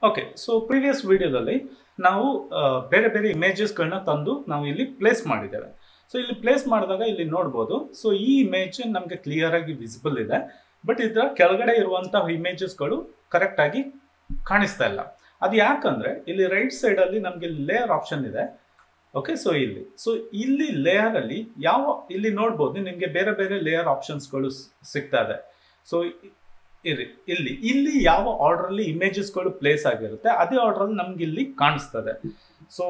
okay so previous ವಿಡಿಯೋದಲ್ಲಿ ನಾವು ಆ, ಬೇರೆ ಬೇರೆ ಇಮೇಜಸ್ಗಳನ್ನ ತಂದು ನಾವು ಇಲ್ಲಿ ಪ್ಲೇಸ್ ಮಾಡಿದ್ದೇವೆ ಸೊ ಇಲ್ಲಿ ಪ್ಲೇಸ್ ಮಾಡಿದಾಗ ಇಲ್ಲಿ ನೋಡ್ಬೋದು ಸೊ ಈ ಇಮೇಜ್ ನಮಗೆ ಕ್ಲಿಯರ್ ಆಗಿ ವಿಸಿಬಲ್ ಇದೆ ಬಟ್ ಇದರ ಕೆಳಗಡೆ ಇರುವಂತಹ ಇಮೇಜಸ್ಗಳು ಕರೆಕ್ಟ್ ಆಗಿ ಕಾಣಿಸ್ತಾ ಇಲ್ಲ ಅದು ಯಾಕಂದ್ರೆ ಇಲ್ಲಿ ರೈಟ್ ಸೈಡ್ ಅಲ್ಲಿ ನಮಗೆ ಲೇಯರ್ ಆಪ್ಷನ್ ಇದೆ ಓಕೆ ಸೊ ಇಲ್ಲಿ ಸೊ ಇಲ್ಲಿ ಲೇಯರ್ ಅಲ್ಲಿ ಯಾವ ಇಲ್ಲಿ ನೋಡ್ಬೋದು ನಿಮಗೆ ಬೇರೆ ಬೇರೆ ಲೇಯರ್ ಆಪ್ಷನ್ಸ್ಗಳು ಸಿಗ್ತಾ ಇದೆ ಸೊ ಇರಿ ಇಲ್ಲಿ ಇಲ್ಲಿ ಯಾವ ಆರ್ಡರ್ ಅಲ್ಲಿ ಇಮೇಜಸ್ಗಳು ಪ್ಲೇಸ್ ಆಗಿರುತ್ತೆ ಅದೇ ಆರ್ಡರ್ ಅಲ್ಲಿ ನಮ್ಗೆ ಇಲ್ಲಿ ಕಾಣಿಸ್ತದೆ ಸೊ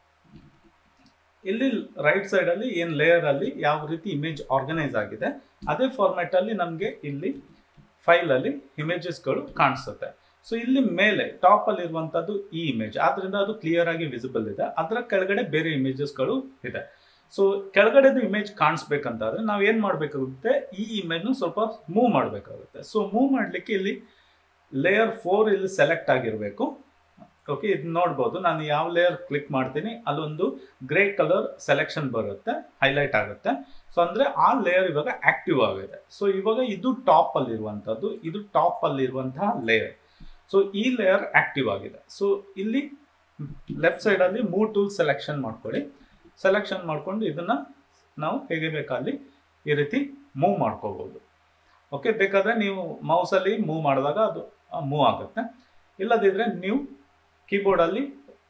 ಇಲ್ಲಿ ರೈಟ್ ಸೈಡ್ ಅಲ್ಲಿ ಏನ್ ಲೇಯರ್ ಅಲ್ಲಿ ಯಾವ ರೀತಿ ಇಮೇಜ್ ಆರ್ಗನೈಸ್ ಆಗಿದೆ ಅದೇ ಫಾರ್ಮ್ಯಾಟ್ ಅಲ್ಲಿ ನಮಗೆ ಇಲ್ಲಿ ಫೈಲ್ ಅಲ್ಲಿ ಇಮೇಜಸ್ಗಳು ಕಾಣಿಸುತ್ತೆ ಸೊ ಇಲ್ಲಿ ಮೇಲೆ ಟಾಪ್ ಅಲ್ಲಿ ಇರುವಂತದ್ದು ಈ ಇಮೇಜ್ ಆದ್ರಿಂದ ಅದು ಕ್ಲಿಯರ್ ಆಗಿ ವಿಸಿಬಲ್ ಇದೆ ಅದರ ಕೆಳಗಡೆ ಬೇರೆ ಇಮೇಜಸ್ಗಳು ಇದೆ ಸೊ ಕೆಳಗಡೆದು ಇಮೇಜ್ ಕಾಣಿಸ್ಬೇಕಂತಾದ್ರೆ ನಾವು ಏನ್ ಮಾಡ್ಬೇಕಾಗುತ್ತೆ ಈ ಇಮೇಜ್ನು ಸ್ವಲ್ಪ ಮೂವ್ ಮಾಡಬೇಕಾಗುತ್ತೆ ಸೊ ಮೂವ್ ಮಾಡ್ಲಿಕ್ಕೆ ಇಲ್ಲಿ ಲೇಯರ್ ಫೋರ್ ಇಲ್ಲಿ ಸೆಲೆಕ್ಟ್ ಆಗಿರಬೇಕು ಓಕೆ ಇದು ನೋಡ್ಬೋದು ನಾನು ಯಾವ ಲೇಯರ್ ಕ್ಲಿಕ್ ಮಾಡ್ತೀನಿ ಅಲ್ಲೊಂದು ಗ್ರೇ ಕಲರ್ ಸೆಲೆಕ್ಷನ್ ಬರುತ್ತೆ ಹೈಲೈಟ್ ಆಗುತ್ತೆ ಸೊ ಅಂದ್ರೆ ಆ ಲೇಯರ್ ಇವಾಗ ಆಕ್ಟಿವ್ ಆಗಿದೆ ಸೊ ಇವಾಗ ಇದು ಟಾಪ್ ಅಲ್ಲಿ ಇರುವಂತದ್ದು ಇದು ಟಾಪ್ ಅಲ್ಲಿ ಇರುವಂತಹ ಲೇಯರ್ ಸೊ ಈ ಲೇಯರ್ ಆಕ್ಟಿವ್ ಆಗಿದೆ ಸೊ ಇಲ್ಲಿ ಲೆಫ್ಟ್ ಸೈಡ್ ಅಲ್ಲಿ ಮೂವ್ ಟೂಲ್ ಸೆಲೆಕ್ಷನ್ ಮಾಡ್ಕೊಳ್ಳಿ ಸೆಲೆಕ್ಷನ್ ಮಾಡ್ಕೊಂಡು ಇದನ್ನ ನಾವು ಹೇಗೆ ಬೇಕಲ್ಲಿ ಈ ರೀತಿ ಮೂವ್ ಮಾಡ್ಕೋಬಹುದು ಓಕೆ ಬೇಕಾದ್ರೆ ನೀವು ಮೌಸಲ್ಲಿ ಮೂವ್ ಮಾಡಿದಾಗ ಅದು ಮೂವ್ ಆಗುತ್ತೆ ಇಲ್ಲದಿದ್ರೆ ನೀವು ಕೀಬೋರ್ಡಲ್ಲಿ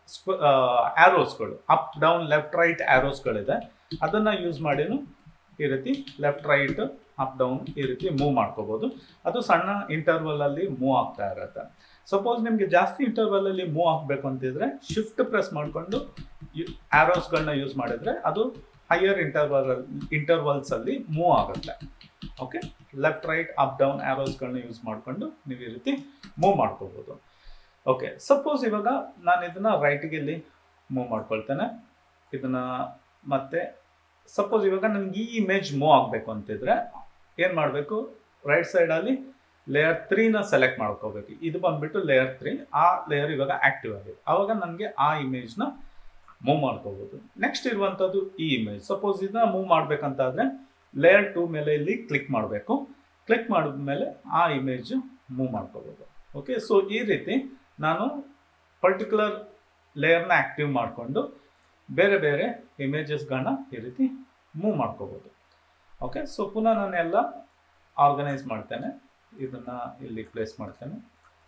ಆ್ಯರೋಸ್ಗಳು ಅಪ್ ಡೌನ್ ಲೆಫ್ಟ್ ರೈಟ್ ಆ್ಯರೋಸ್ಗಳಿದೆ ಅದನ್ನು ಯೂಸ್ ಮಾಡಿನೂ ಈ ರೀತಿ ಲೆಫ್ಟ್ ರೈಟ್ ಅಪ್ ಡೌನ್ ಈ ರೀತಿ ಮೂವ್ ಮಾಡ್ಕೋಬೋದು ಅದು ಸಣ್ಣ ಇಂಟರ್ವಲ್ ಅಲ್ಲಿ ಮೂವ್ ಆಗ್ತಾ ಇರುತ್ತೆ ಸಪೋಸ್ ನಿಮಗೆ ಜಾಸ್ತಿ ಇಂಟರ್ವಲ್ ಅಲ್ಲಿ ಮೂವ್ ಆಗಬೇಕು ಅಂತಿದ್ರೆ ಶಿಫ್ಟ್ ಪ್ರೆಸ್ ಮಾಡಿಕೊಂಡು ಆ್ಯರೋಸ್ಗಳನ್ನ ಯೂಸ್ ಮಾಡಿದ್ರೆ ಅದು ಹೈಯರ್ ಇಂಟರ್ವಲ್ ಇಂಟರ್ವಲ್ಸ್ ಅಲ್ಲಿ ಮೂವ್ ಆಗುತ್ತೆ okay left right up down ಆ್ಯರೋಸ್ಗಳನ್ನ ಯೂಸ್ ಮಾಡಿಕೊಂಡು ನೀವು ಈ ರೀತಿ ಮೂವ್ ಮಾಡ್ಕೋಬೋದು ಓಕೆ ಸಪೋಸ್ ಇವಾಗ ನಾನು ಇದನ್ನ ರೈಟ್ಗೆ ಇಲ್ಲಿ ಮೂವ್ ಮಾಡ್ಕೊಳ್ತೇನೆ ಇದನ್ನ ಮತ್ತೆ ಸಪೋಸ್ ಇವಾಗ ನನಗೆ ಈ ಇಮೇಜ್ ಮೂವ್ ಆಗಬೇಕು ಅಂತಿದ್ರೆ ಏನು ಮಾಡಬೇಕು ರೈಟ್ ಸೈಡಲ್ಲಿ ಲೇಯರ್ ತ್ರೀನ ಸೆಲೆಕ್ಟ್ ಮಾಡ್ಕೋಬೇಕು ಇದು ಬಂದ್ಬಿಟ್ಟು ಲೇಯರ್ ತ್ರೀ ಆ ಲೇಯರ್ ಇವಾಗ ಆಕ್ಟಿವ್ ಆಗಿದೆ ಆವಾಗ ನನಗೆ ಆ ಇಮೇಜ್ನ ಮೂವ್ ಮಾಡ್ಕೋಬಹುದು ನೆಕ್ಸ್ಟ್ ಇರುವಂಥದ್ದು ಈ ಇಮೇಜ್ ಸಪೋಸ್ ಇದನ್ನ ಮೂವ್ ಮಾಡ್ಬೇಕಂತಾದ್ರೆ ಲೇಯರ್ ಟೂ ಮೇಲೆ ಇಲ್ಲಿ ಕ್ಲಿಕ್ ಮಾಡಬೇಕು ಕ್ಲಿಕ್ ಮಾಡಿದ್ಮೇಲೆ ಆ ಇಮೇಜ್ ಮೂವ್ ಮಾಡ್ಕೋಬಹುದು ಓಕೆ ಸೊ ಈ ರೀತಿ ನಾನು ಪರ್ಟಿಕ್ಯುಲರ್ ಲೇಯರ್ನ ಆಕ್ಟಿವ್ ಮಾಡಿಕೊಂಡು ಬೇರೆ ಬೇರೆ ಇಮೇಜಸ್ಗಳನ್ನ ಈ ರೀತಿ ಮೂವ್ ಮಾಡ್ಕೋಬೋದು ಓಕೆ ಸೊ ಪುನಃ ನಾನೆಲ್ಲ ಆರ್ಗನೈಸ್ ಮಾಡ್ತೇನೆ ಇದನ್ನ ಇಲ್ಲಿ ಪ್ಲೇಸ್ ಮಾಡ್ತೇನೆ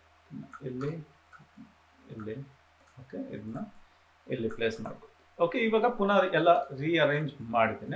ಇಲ್ಲಿ ಇಲ್ಲಿ ಓಕೆ ಇದನ್ನ ಇಲ್ಲಿ ಪ್ಲೇಸ್ ಮಾಡ್ಕೊ ಓಕೆ ಇವಾಗ ಪುನಃ ಎಲ್ಲ ರೀಅರೇಂಜ್ ಮಾಡಿದ್ದೀನಿ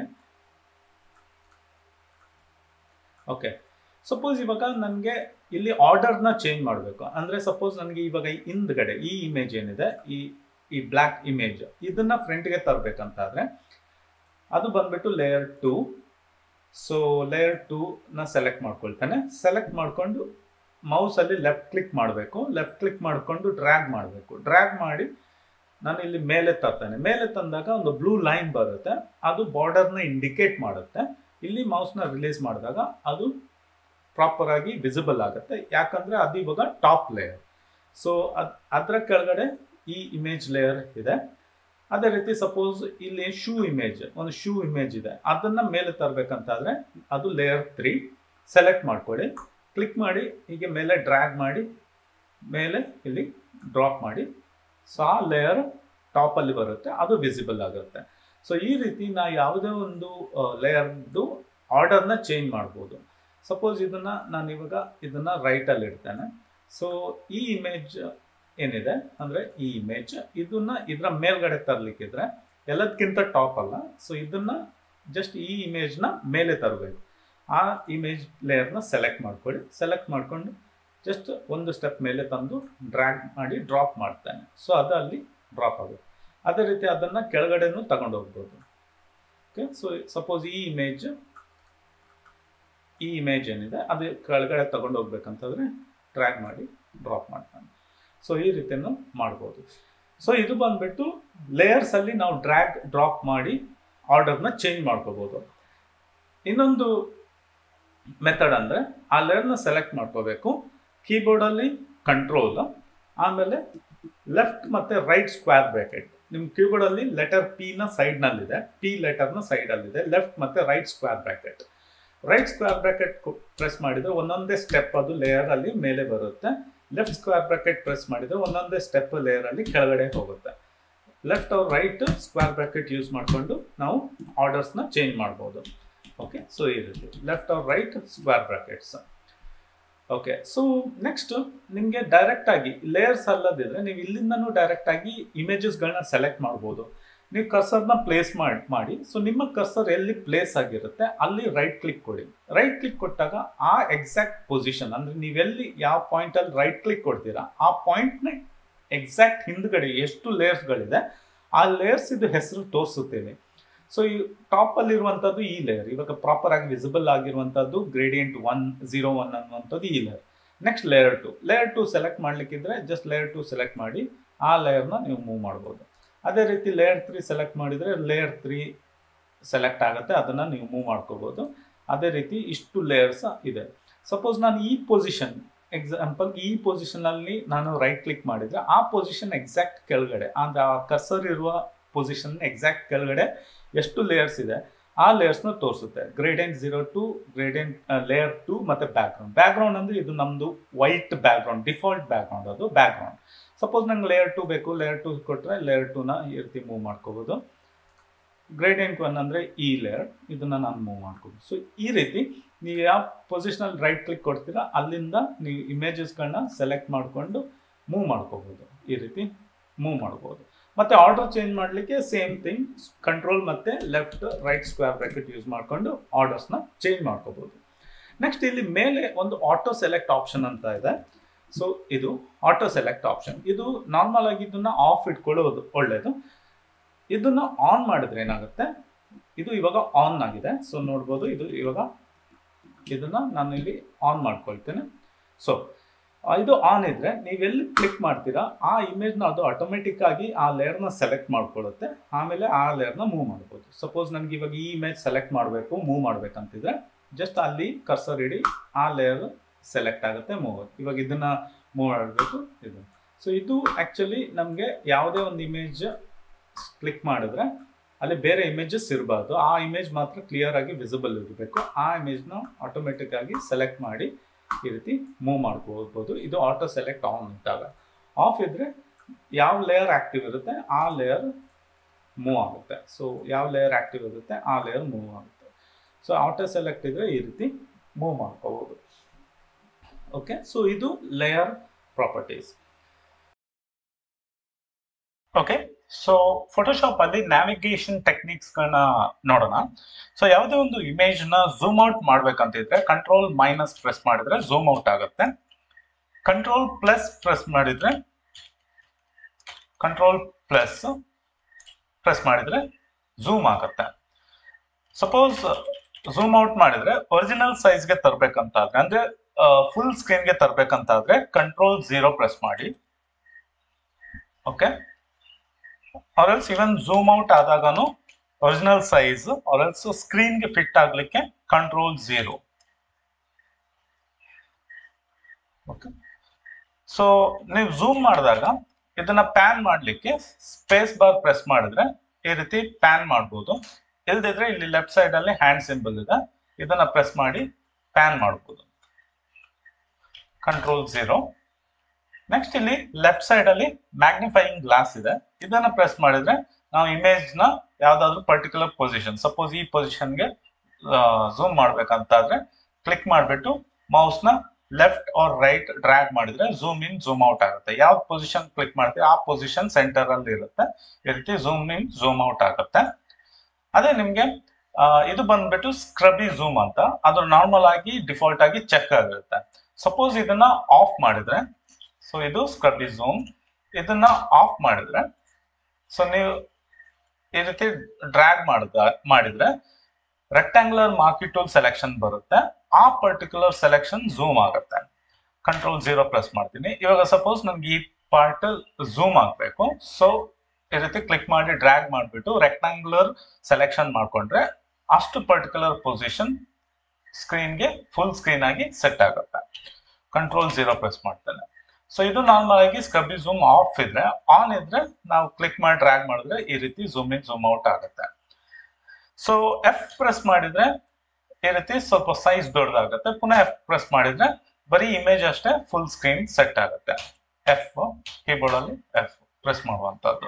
ಓಕೆ ಸಪೋಸ್ ಇವಾಗ ನನಗೆ ಇಲ್ಲಿ ಆರ್ಡರ್ನ ಚೇಂಜ್ ಮಾಡಬೇಕು ಅಂದರೆ ಸಪೋಸ್ ನನಗೆ ಇವಾಗ ಹಿಂದ್ಗಡೆ ಈ ಇಮೇಜ್ ಏನಿದೆ ಈ ಈ ಬ್ಲ್ಯಾಕ್ ಇಮೇಜ್ ಇದನ್ನ ಫ್ರಂಟ್ಗೆ ತರಬೇಕಂತಾದ್ರೆ ಅದು ಬಂದ್ಬಿಟ್ಟು layer two so layer two ನ ಸೆಲೆಕ್ಟ್ ಮಾಡ್ಕೊಳ್ತಾನೆ ಸೆಲೆಕ್ಟ್ ಮಾಡಿಕೊಂಡು ಮೌಸಲ್ಲಿ ಲೆಫ್ಟ್ ಕ್ಲಿಕ್ ಮಾಡಬೇಕು ಲೆಫ್ಟ್ ಕ್ಲಿಕ್ ಮಾಡಿಕೊಂಡು ಡ್ರ್ಯಾಗ್ ಮಾಡಬೇಕು ಡ್ರ್ಯಾಗ್ ಮಾಡಿ ನಾನು ಇಲ್ಲಿ ಮೇಲೆ ತರ್ತೇನೆ ಮೇಲೆ ತಂದಾಗ ಒಂದು ಬ್ಲೂ ಲೈನ್ ಬರುತ್ತೆ ಅದು ಬಾರ್ಡರ್ನ ಇಂಡಿಕೇಟ್ ಮಾಡುತ್ತೆ ಇಲ್ಲಿ ಮೌಸ್ನ ರಿಲೀಸ್ ಮಾಡಿದಾಗ ಅದು ಪ್ರಾಪರ್ ಆಗಿ ವಿಸಿಬಲ್ ಆಗುತ್ತೆ ಯಾಕಂದ್ರೆ ಅದು ಇವಾಗ ಟಾಪ್ ಲೇಯರ್ ಸೊ ಅದ್ ಅದರ ಕೆಳಗಡೆ ಈ ಇಮೇಜ್ ಲೇಯರ್ ಇದೆ ಅದೇ ರೀತಿ ಸಪೋಸ್ ಇಲ್ಲಿ ಶೂ ಇಮೇಜ್ ಒಂದು ಶೂ ಇಮೇಜ್ ಇದೆ ಅದನ್ನ ಮೇಲೆ ತರಬೇಕಂತಾದ್ರೆ ಅದು ಲೇಯರ್ ತ್ರೀ ಸೆಲೆಕ್ಟ್ ಮಾಡ್ಕೊಳ್ಳಿ ಕ್ಲಿಕ್ ಮಾಡಿ ಹೀಗೆ ಮೇಲೆ ಡ್ರ್ಯಾಗ್ ಮಾಡಿ ಮೇಲೆ ಇಲ್ಲಿ ಡ್ರಾಪ್ ಮಾಡಿ ಸೊ ಆ ಲೇಯರ್ ಟಾಪಲ್ಲಿ ಬರುತ್ತೆ ಅದು ವಿಸಿಬಲ್ ಆಗುತ್ತೆ ಸೊ ಈ ರೀತಿ ನಾ ಯಾವುದೇ ಒಂದು ಲೇಯರ್ದು ಆರ್ಡರ್ನ ಚೇಂಜ್ ಮಾಡ್ಬೋದು ಸಪೋಸ್ ಇದನ್ನ ನಾನು ಇವಾಗ ಇದನ್ನ ರೈಟಲ್ಲಿ ಇಡ್ತೇನೆ ಸೊ ಈ ಇಮೇಜ್ ಏನಿದೆ ಅಂದ್ರೆ ಈ ಇಮೇಜ್ ಇದನ್ನ ಇದರ ಮೇಲ್ಗಡೆ ತರ್ಲಿಕ್ಕಿದ್ರೆ ಎಲ್ಲದಕ್ಕಿಂತ ಟಾಪ್ ಅಲ್ಲ ಸೊ ಇದನ್ನ ಜಸ್ಟ್ ಈ ಇಮೇಜ್ನ ಮೇಲೆ ತರಬೇಕು ಆ ಇಮೇಜ್ ಲೇಯರ್ನ ಸೆಲೆಕ್ಟ್ ಮಾಡ್ಕೊಳ್ಳಿ ಸೆಲೆಕ್ಟ್ ಮಾಡ್ಕೊಂಡು ಜಸ್ಟ್ ಒಂದು ಸ್ಟೆಪ್ ಮೇಲೆ ತಂದು ಡ್ರ್ಯಾಗ್ ಮಾಡಿ ಡ್ರಾಪ್ ಮಾಡ್ತಾನೆ ಸೊ ಅದು ಅಲ್ಲಿ ಡ್ರಾಪ್ ಆಗುತ್ತೆ ಅದೇ ರೀತಿ ಅದನ್ನ ಕೆಳಗಡೆನೂ ತಗೊಂಡು ಹೋಗ್ಬೋದು ಓಕೆ ಸೊ ಸಪೋಸ್ ಈ ಇಮೇಜ್ ಈ ಇಮೇಜ್ ಏನಿದೆ ಅದು ಕೆಳಗಡೆ ತಗೊಂಡು ಹೋಗ್ಬೇಕಂತಂದ್ರೆ ಡ್ರ್ಯಾಗ್ ಮಾಡಿ ಡ್ರಾಪ್ ಮಾಡ್ತಾನೆ ಸೊ ಈ ರೀತಿಯನ್ನು ಮಾಡ್ಬೋದು ಸೊ ಇದು ಬಂದ್ಬಿಟ್ಟು ಲೇಯರ್ಸ್ ಅಲ್ಲಿ ನಾವು ಡ್ರ್ಯಾಗ್ ಡ್ರಾಪ್ ಮಾಡಿ ಆರ್ಡರ್ನ ಚೇಂಜ್ ಮಾಡ್ಕೋಬಹುದು ಇನ್ನೊಂದು ಮೆಥಡ್ ಅಂದ್ರೆ ಆ ಲೇಯರ್ನ ಸೆಲೆಕ್ಟ್ ಮಾಡ್ಕೋಬೇಕು ಕೀಬೋರ್ಡಲ್ಲಿ ಕಂಟ್ರೋಲ್ ಆಮೇಲೆ ಲೆಫ್ಟ್ ಮತ್ತೆ ರೈಟ್ ಸ್ಕ್ವೇರ್ ಬ್ರಾಕೆಟ್ ನಿಮ್ಮ ಕೀಬೋರ್ಡಲ್ಲಿ ಲೆಟರ್ ಪಿ ನ ಸೈಡ್ ನಲ್ಲಿದೆ ಪಿ ಲೆಟರ್ನ ಸೈಡ್ ಅಲ್ಲಿದೆ ಲೆಫ್ಟ್ ಮತ್ತೆ right square bracket right square bracket press ಮಾಡಿದ್ರೆ ಒಂದೊಂದೇ ಸ್ಟೆಪ್ ಅದು ಲೇಯರ್ ಅಲ್ಲಿ ಮೇಲೆ ಬರುತ್ತೆ ಲೆಫ್ಟ್ ಸ್ಕ್ವೇರ್ ಬ್ರಾಕೆಟ್ ಪ್ರೆಸ್ ಮಾಡಿದ್ರೆ ಒಂದೊಂದೇ ಸ್ಟೆಪ್ ಲೇಯರ್ ಅಲ್ಲಿ ಕೆಳಗಡೆ ಹೋಗುತ್ತೆ ಲೆಫ್ಟ್ ಅವ್ರ ರೈಟ್ ಸ್ಕ್ವೇರ್ ಬ್ರಾಕೆಟ್ ಯೂಸ್ ಮಾಡಿಕೊಂಡು ನಾವು ಆರ್ಡರ್ಸ್ನ ಚೇಂಜ್ ಮಾಡ್ಬೋದು ಓಕೆ ಸೊ ಈ ರೀತಿ ಲೆಫ್ಟ್ ಅವ್ರ right square brackets okay so next ನಿಮಗೆ ಡೈರೆಕ್ಟ್ ಆಗಿ ಲೇಯರ್ಸ್ ಅಲ್ಲದಿದ್ರೆ ನೀವು ಇಲ್ಲಿಂದನೂ ಡೈರೆಕ್ಟ್ ಆಗಿ ಇಮೇಜಸ್ಗಳನ್ನ ಸೆಲೆಕ್ಟ್ ಮಾಡ್ಬೋದು ನೀವು ಕರ್ಸರ್ನ ಪ್ಲೇಸ್ ಮಾಡಿ ಮಾಡಿ ಸೊ ನಿಮ್ಮ ಕರ್ಸರ್ ಎಲ್ಲಿ ಪ್ಲೇಸ್ ಆಗಿರುತ್ತೆ ಅಲ್ಲಿ ರೈಟ್ ಕ್ಲಿಕ್ ಕೊಡಿ ರೈಟ್ ಕ್ಲಿಕ್ ಕೊಟ್ಟಾಗ ಆ ಎಕ್ಸಾಕ್ಟ್ ಪೊಸಿಷನ್ ಅಂದ್ರೆ ನೀವೆಲ್ಲಿ ಯಾವ ಪಾಯಿಂಟ್ ಅಲ್ಲಿ ರೈಟ್ ಕ್ಲಿಕ್ ಕೊಡ್ತೀರಾ ಆ ಪಾಯಿಂಟ್ನ ಎಕ್ಸಾಕ್ಟ್ ಹಿಂದ್ಗಡೆ ಎಷ್ಟು ಲೇಯರ್ಸ್ಗಳಿದೆ ಆ ಲೇಯರ್ಸ್ ಇದು ಹೆಸರು ತೋರಿಸುತ್ತೇವೆ ಸೊ ಈ ಟಾಪ್ ಅಲ್ಲಿ ಇರುವಂತದ್ದು ಈ ಲೇಯರ್ ಇವಾಗ ಪ್ರಾಪರ್ ಆಗಿ ವಿಸಿಬಲ್ ಆಗಿರುವಂತದ್ದು ಗ್ರೇಡಿಯಂಟ್ ಒನ್ ಜೀರೋ ಒನ್ ಅನ್ನುವಂಥದ್ದು ಈ layer next layer two layer two select ಮಾಡ್ಲಿಕ್ಕಿದ್ರೆ ಜಸ್ಟ್ ಲೇಯರ್ ಟು ಸೆಲೆಕ್ಟ್ ಮಾಡಿ ಆ ಲೇಯರ್ನ ನೀವು ಮೂವ್ ಮಾಡ್ಬೋದು ಅದೇ ರೀತಿ ಲೇಯರ್ ತ್ರೀ ಸೆಲೆಕ್ಟ್ ಮಾಡಿದರೆ ಲೇಯರ್ ತ್ರೀ ಸೆಲೆಕ್ಟ್ ಆಗುತ್ತೆ ಅದನ್ನು ನೀವು ಮೂವ್ ಮಾಡ್ಕೋಬೋದು ಅದೇ ರೀತಿ ಇಷ್ಟು ಲೇಯರ್ಸ್ ಇದೆ ಸಪೋಸ್ ನಾನು ಈ ಪೊಸಿಷನ್ ಎಕ್ಸಾಂಪಲ್ ಈ ಪೊಸಿಷನಲ್ಲಿ ನಾನು ರೈಟ್ ಕ್ಲಿಕ್ ಮಾಡಿದರೆ ಆ ಪೊಸಿಷನ್ ಎಕ್ಸಾಕ್ಟ್ ಕೆಳಗಡೆ ಅಂದರೆ ಆ ಕರ್ಸರ್ ಇರುವ ಪೊಸಿಷನ್ ಎಕ್ಸಾಕ್ಟ್ ಕೆಳಗಡೆ ಎಷ್ಟು ಲೇಯರ್ಸ್ ಇದೆ ಆ ಲೇಯರ್ಸ್ನ ತೋರಿಸುತ್ತೆ gradient zero two gradient layer two ಮತ್ತು ಬ್ಯಾಕ್ಗ್ರೌಂಡ್ ಬ್ಯಾಕ್ಗ್ರೌಂಡ್ ಅಂದರೆ ಇದು ನಮ್ಮದು ವೈಟ್ ಬ್ಯಾಕ್ಗ್ರೌಂಡ್ ಡಿಫಾಲ್ಟ್ ಬ್ಯಾಕ್ಗ್ರೌಂಡ್ ಅದು ಬ್ಯಾಕ್ಗ್ರೌಂಡ್ ಸಪೋಸ್ ನಂಗೆ ಲೇಯರ್ ಟು ಬೇಕು ಲೇಯರ್ ಟು ಕೊಟ್ಟರೆ ಲೇಯರ್ ಟೂನ ಈ ರೀತಿ ಮೂವ್ ಮಾಡ್ಕೋಬೋದು ಗ್ರೇಡಿಯಂಟ್ ಒನ್ ಅಂದರೆ ಈ ಲೇಯರ್ ಇದನ್ನು ನಾನು ಮೂವ್ ಮಾಡ್ಕೋಬೋದು ಸೊ ಈ ರೀತಿ ನೀವು ಯಾವ ಪೊಸಿಷನಲ್ಲಿ ರೈಟ್ ಕ್ಲಿಕ್ ಕೊಡ್ತೀರಾ ಅಲ್ಲಿಂದ ನೀವು ಇಮೇಜಸ್ಗಳನ್ನ ಸೆಲೆಕ್ಟ್ ಮಾಡಿಕೊಂಡು ಮೂವ್ ಮಾಡ್ಕೋಬೋದು ಈ ರೀತಿ ಮೂವ್ ಮಾಡ್ಬೋದು ಮತ್ತೆ ಆರ್ಡರ್ ಚೇಂಜ್ ಮಾಡಲಿಕ್ಕೆ ಸೇಮ್ ಥಿಂಗ್ ಕಂಟ್ರೋಲ್ ಮತ್ತೆ left right square bracket use ಮಾಡಿಕೊಂಡು ಆರ್ಡರ್ಸ್ನ ಚೇಂಜ್ ಮಾಡ್ಕೋಬೋದು ನೆಕ್ಸ್ಟ್ ಇಲ್ಲಿ ಮೇಲೆ ಒಂದು ಆಟೋ ಸೆಲೆಕ್ಟ್ ಆಪ್ಷನ್ ಅಂತ ಇದೆ ಸೊ ಇದು ಆಟೋ ಸೆಲೆಕ್ಟ್ ಆಪ್ಷನ್ ಇದು ನಾರ್ಮಲ್ ಆಗಿ ಇದನ್ನ ಆಫ್ ಇಟ್ಕೊಳ್ಳೋದು ಒಳ್ಳೇದು ಇದನ್ನ ಆನ್ ಮಾಡಿದ್ರೆ ಏನಾಗುತ್ತೆ ಇದು ಇವಾಗ ಆನ್ ಆಗಿದೆ ಸೊ ನೋಡ್ಬೋದು ಇದು ಇವಾಗ ಇದನ್ನ ನಾನು ಇಲ್ಲಿ ಆನ್ ಮಾಡ್ಕೊಳ್ತೇನೆ ಸೊ ಇದು ಆನ್ ಇದ್ರೆ ನೀವೆಲ್ಲಿ ಕ್ಲಿಕ್ ಮಾಡ್ತೀರಾ ಆ ಇಮೇಜ್ನ ಅದು ಆಟೋಮೆಟಿಕ್ ಆಗಿ ಆ ಲೇಯರ್ನ ಸೆಲೆಕ್ಟ್ ಮಾಡ್ಕೊಳ್ಳುತ್ತೆ ಆಮೇಲೆ ಆ ಲೇಯರ್ನ ಮೂವ್ ಮಾಡ್ಬೋದು ಸಪೋಸ್ ನನಗೆ ಇವಾಗ ಈ ಇಮೇಜ್ ಸೆಲೆಕ್ಟ್ ಮಾಡಬೇಕು ಮೂವ್ ಮಾಡ್ಬೇಕಂತಿದ್ರೆ ಜಸ್ಟ್ ಅಲ್ಲಿ ಕರ್ಸರ್ ಇಡಿ ಆ ಲೇಯರ್ ಸೆಲೆಕ್ಟ್ ಆಗುತ್ತೆ ಮೂವ್ ಇವಾಗ ಇದನ್ನ ಮೂವ್ ಮಾಡಬೇಕು ಇದು ಸೊ ಇದು ಆ್ಯಕ್ಚುಲಿ ನಮಗೆ ಯಾವುದೇ ಒಂದು ಇಮೇಜ್ ಕ್ಲಿಕ್ ಮಾಡಿದ್ರೆ ಅಲ್ಲಿ ಬೇರೆ ಇಮೇಜಸ್ ಇರಬಾರ್ದು ಆ ಇಮೇಜ್ ಮಾತ್ರ ಕ್ಲಿಯರ್ ಆಗಿ ವಿಸಿಬಲ್ ಇರಬೇಕು ಆ ಇಮೇಜ್ನ ಆಟೋಮೆಟಿಕ್ ಆಗಿ ಸೆಲೆಕ್ಟ್ ಮಾಡಿ ಈ ರೀತಿ ಮೂವ್ ಮಾಡ್ಕೋಬೋದು ಇದು ಆಟೋ ಸೆಲೆಕ್ಟ್ ಆನ್ ಇದ್ದಾಗ ಆಫ್ ಇದ್ರೆ ಯಾವ ಲೇಯರ್ ಆಕ್ಟಿವ್ ಇರುತ್ತೆ ಆ ಲೇಯರ್ ಮೂವ್ ಆಗುತ್ತೆ ಸೊ ಯಾವ ಲೇಯರ್ ಆಕ್ಟಿವ್ ಇರುತ್ತೆ ಆ ಲೇಯರ್ ಮೂವ್ ಆಗುತ್ತೆ ಸೊ ಆಟೋ ಸೆಲೆಕ್ಟ್ ಇದ್ರೆ ಈ ರೀತಿ ಮೂವ್ ಮಾಡ್ಕೋಬೋದು ಓಕೆ ಸೊ ಇದು layer properties okay so Photoshop ಅಲ್ಲಿ ನ್ಯಾವಿಗೇಷನ್ ಟೆಕ್ನಿಕ್ಸ್ ಗಳನ್ನ ನೋಡೋಣ ಸೊ ಯಾವುದೇ ಒಂದು ಇಮೇಜ್ ನ ಝೂಮ್ ಔಟ್ ಮಾಡ್ಬೇಕಂತಿದ್ರೆ ಕಂಟ್ರೋಲ್ ಮೈನಸ್ ಪ್ರೆಸ್ ಮಾಡಿದ್ರೆ ಝೂಮ್ ಔಟ್ ಆಗುತ್ತೆ ಕಂಟ್ರೋಲ್ ಪ್ಲಸ್ ಪ್ರೆಸ್ ಮಾಡಿದ್ರೆ ಕಂಟ್ರೋಲ್ ಪ್ಲಸ್ ಪ್ರೆಸ್ ಮಾಡಿದ್ರೆ ಝೂಮ್ ಆಗುತ್ತೆ ಸಪೋಸ್ ಝೂಮ್ ಔಟ್ ಮಾಡಿದ್ರೆ ಒರಿಜಿನಲ್ ಸೈಜ್ಗೆ ತರಬೇಕಂತಾದ್ರೆ ಅಂದ್ರೆ ಫುಲ್ ಸ್ಕ್ರೀನ್ಗೆ ತರಬೇಕಂತಾದ್ರೆ ಕಂಟ್ರೋಲ್ ಝೀರೋ ಪ್ರೆಸ್ ಮಾಡಿ okay or else even zoom out ಆದಾಗನು ಒರಿಜಿನಲ್ ಸೈಜ್ ಆರ್ಎಲ್ಸ್ ಸ್ಕ್ರೀನ್ಗೆ ಫಿಟ್ ಆಗ್ಲಿಕ್ಕೆ ಕಂಟ್ರೋಲ್ ಝೀರೋ ಓಕೆ ಸೊ ನೀವು ಝೂಮ್ ಮಾಡಿದಾಗ ಇದನ್ನ ಪ್ಯಾನ್ ಮಾಡ್ಲಿಕ್ಕೆ ಸ್ಪೇಸ್ ಬಾರ್ ಪ್ರೆಸ್ ಮಾಡಿದ್ರೆ ಈ ರೀತಿ ಪ್ಯಾನ್ ಮಾಡ್ಬೋದು ಇಲ್ದಿದ್ರೆ ಇಲ್ಲಿ ಲೆಫ್ಟ್ ಸೈಡ್ ಅಲ್ಲಿ ಹ್ಯಾಂಡ್ ಸಿಂಬಲ್ ಇದೆ ಇದನ್ನ ಪ್ರೆಸ್ ಮಾಡಿ ಪ್ಯಾನ್ ಮಾಡ್ಬೋದು ಕಂಟ್ರೋಲ್ ಝೀರೋ ನೆಕ್ಸ್ಟ್ ಇಲ್ಲಿ ಲೆಫ್ಟ್ ಸೈಡ್ ಅಲ್ಲಿ ಮ್ಯಾಗ್ನಿಫೈಯಿಂಗ್ ಗ್ಲಾಸ್ ಇದೆ ಇದನ್ನ ಪ್ರೆಸ್ ಮಾಡಿದ್ರೆ ನಾವು ಇಮೇಜ್ ನ ಯಾವ್ದಾದ್ರು ಪರ್ಟಿಕ್ಯುಲರ್ ಪೊಸಿಷನ್ ಸಪೋಸ್ ಈ ಪೊಸಿಷನ್ಗೆ ಝೂಮ್ ಮಾಡ್ಬೇಕಂತಾದ್ರೆ ಕ್ಲಿಕ್ ಮಾಡಿಬಿಟ್ಟು ಮೌಸ್ ನ ಲೆಫ್ಟ್ ಆರ್ ರೈಟ್ ಡ್ರ್ಯಾಗ್ ಮಾಡಿದ್ರೆ ಝೂಮ್ ಇನ್ ಝೂಮ್ ಔಟ್ ಆಗುತ್ತೆ ಯಾವ ಪೊಸಿಷನ್ ಕ್ಲಿಕ್ ಮಾಡ್ತೀವಿ ಆ ಪೊಸಿಷನ್ ಸೆಂಟರ್ ಅಲ್ಲಿ ಇರುತ್ತೆ ಈ ರೀತಿ ಝೂಮ್ ಇನ್ ಝೂಮ್ ಔಟ್ ಆಗುತ್ತೆ ಅದೇ ನಿಮ್ಗೆ ಇದು ಬಂದ್ಬಿಟ್ಟು ಸ್ಕ್ರಬಿ ಝೂಮ್ ಅಂತ ಅದು ನಾರ್ಮಲ್ ಆಗಿ ಡಿಫಾಲ್ಟ್ ಆಗಿ ಚೆಕ್ ಆಗಿರುತ್ತೆ ಸಪೋಸ್ ಇದನ್ನ ಆಫ್ ಮಾಡಿದ್ರೆ ಸೊ ಇದು ಸ್ಕ್ರಬಿ ಝೂಮ್ ಇದನ್ನ ಆಫ್ ಮಾಡಿದ್ರೆ ಸೊ ನೀವು ಈ ರೀತಿ ಡ್ರ್ಯಾಗ್ ಮಾಡಿದ ಮಾಡಿದ್ರೆ ರೆಕ್ಟಾಂಗ್ಯುಲರ್ ಮಾರ್ಕಿ ಟೂಲ್ ಸೆಲೆಕ್ಷನ್ ಬರುತ್ತೆ ಆ ಪರ್ಟಿಕ್ಯುಲರ್ ಸೆಲೆಕ್ಷನ್ ಝೂಮ್ ಆಗುತ್ತೆ ಕಂಟ್ರೋಲ್ ಝೀರೋ ಪ್ರೆಸ್ ಮಾಡ್ತೀನಿ ಇವಾಗ ಸಪೋಸ್ ನನ್ಗೆ ಈ ಪಾರ್ಟ್ ಝೂಮ್ ಆಗಬೇಕು ಸೊ ಈ ರೀತಿ ಕ್ಲಿಕ್ ಮಾಡಿ ಡ್ರ್ಯಾಗ್ ಮಾಡಿಬಿಟ್ಟು ರೆಕ್ಟಾಂಗ್ಯುಲರ್ ಸೆಲೆಕ್ಷನ್ ಮಾಡ್ಕೊಂಡ್ರೆ ಅಷ್ಟು ಪರ್ಟಿಕ್ಯುಲರ್ ಪೊಸಿಷನ್ ಸ್ಕ್ರೀನ್ಗೆ ಫುಲ್ ಸ್ಕ್ರೀನ್ ಆಗಿ ಸೆಟ್ ಆಗುತ್ತೆ ಕಂಟ್ರೋಲ್ ಝೀರೋ ಪ್ರೆಸ್ ಮಾಡ್ತೇನೆ ಸೊ ಇದು ನಾರ್ಮಲ್ ಆಗಿ ಸ್ಕ್ರಬಿ ಝೂಮ್ ಆಫ್ ಇದ್ರೆ ಆನ್ ಇದ್ರೆ ನಾವು ಕ್ಲಿಕ್ ಮಾಡಿ ಡ್ರ್ಯಾಗ್ ಮಾಡಿದ್ರೆ ಈ ರೀತಿ ಝೂಮ್ ಇನ್ ಝೂಮ್ ಔಟ್ ಆಗುತ್ತೆ ಸೊ ಎಫ್ ಪ್ರೆಸ್ ಮಾಡಿದ್ರೆ ಈ ರೀತಿ ಸ್ವಲ್ಪ ಸೈಜ್ ದೊಡ್ಡದಾಗುತ್ತೆ ಪುನಃ ಎಫ್ ಪ್ರೆಸ್ ಮಾಡಿದ್ರೆ ಬರೀ ಇಮೇಜ್ ಅಷ್ಟೇ ಫುಲ್ ಸ್ಕ್ರೀನ್ ಸೆಟ್ ಆಗುತ್ತೆ ಎಫ್ ಕೀಬೋರ್ಡ್ ಅಲ್ಲಿ ಎಫ್ ಪ್ರೆಸ್ ಮಾಡುವಂತದ್ದು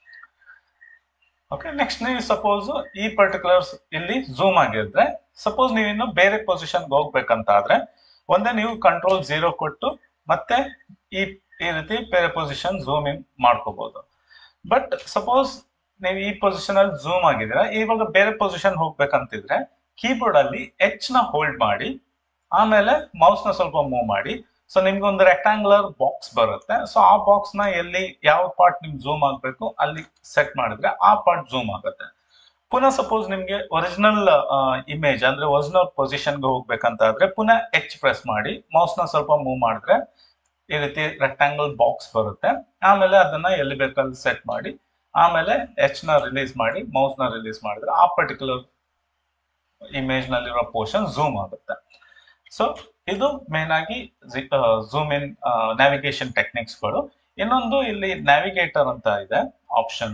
ಓಕೆ ನೆಕ್ಸ್ಟ್ ನೀವು ಸಪೋಸ್ ಈ ಪರ್ಟಿಕ್ಯುಲರ್ ಇಲ್ಲಿ ಝೂಮ್ ಆಗಿದ್ರೆ ಸಪೋಸ್ ನೀವು ಇನ್ನು ಬೇರೆ ಪೊಸಿಷನ್ಗೆ ಹೋಗ್ಬೇಕಂತ ಆದ್ರೆ ಒಂದೇ ನೀವು ಕಂಟ್ರೋಲ್ ಝೀರೋ ಕೊಟ್ಟು ಮತ್ತೆ ಈ ಈ ರೀತಿ ಬೇರೆ ಪೊಸಿಷನ್ ಝೂಮ್ ಇನ್ ಮಾಡ್ಕೋಬಹುದು ಬಟ್ ಸಪೋಸ್ ನೀವು ಈ ಪೊಸಿಷನ್ ಅಲ್ಲಿ ಝೂಮ್ ಆಗಿದ್ರೆ ಇವಾಗ ಬೇರೆ ಪೊಸಿಷನ್ ಹೋಗ್ಬೇಕಂತಿದ್ರೆ ಕೀಬೋರ್ಡ್ ಅಲ್ಲಿ ಎಚ್ ನ ಹೋಲ್ಡ್ ಮಾಡಿ ಆಮೇಲೆ ಮೌಸ್ ನ ಸ್ವಲ್ಪ ಮೂವ್ ಮಾಡಿ ಸೊ ನಿಮ್ಗೆ ಒಂದು ರೆಕ್ಟಾಂಗ್ಯುಲರ್ ಬಾಕ್ಸ್ ಬರುತ್ತೆ ಸೊ ಆ ಬಾಕ್ಸ್ ನ ಎಲ್ಲಿ ಯಾವ ಪಾರ್ಟ್ ನಿಮ್ಗೆ ಝೂಮ್ ಆಗ್ಬೇಕು ಅಲ್ಲಿ ಸೆಟ್ ಮಾಡಿದ್ರೆ ಆ ಪಾರ್ಟ್ ಝೂಮ್ ಆಗುತ್ತೆ ಪುನಃ ಸಪೋಸ್ ನಿಮ್ಗೆ ಒರಿಜಿನಲ್ ಇಮೇಜ್ ಅಂದ್ರೆ ಒರಿಜಿನಲ್ ಪೊಸಿಷನ್ಗೆ ಹೋಗ್ಬೇಕಂತ ಆದ್ರೆ ಪುನಃ ಎಚ್ ಪ್ರೆಸ್ ಮಾಡಿ ಮೌಸ್ ನ ಸ್ವಲ್ಪ ಮೂವ್ ಮಾಡಿದ್ರೆ ಈ ರೀತಿ ರೆಕ್ಟಾಂಗಲ್ ಬಾಕ್ಸ್ ಬರುತ್ತೆ ಆಮೇಲೆ ಅದನ್ನ ಎಲ್ಲಿ ಬೇಕಲ್ಲಿ ಸೆಟ್ ಮಾಡಿ ಆಮೇಲೆ ಎಚ್ ನ ರಿಲೀಸ್ ಮಾಡಿ ಮೌಸ್ ನ ರಿಲೀಸ್ ಮಾಡಿದ್ರೆ ಆ ಪರ್ಟಿಕ್ಯುಲರ್ ಇಮೇಜ್ ನಲ್ಲಿರೋ ಪೋರ್ಷನ್ ಝೂಮ್ ಆಗುತ್ತೆ ಸೊ ಇದು ಮೇನ್ ಆಗಿ ಝೂಮ್ ಇನ್ ನ್ಯಾವಿಗೇಷನ್ ಟೆಕ್ನಿಕ್ಸ್ಗಳು ಇನ್ನೊಂದು ಇಲ್ಲಿ ನ್ಯಾವಿಗೇಟರ್ ಅಂತ ಇದೆ ಆಪ್ಷನ್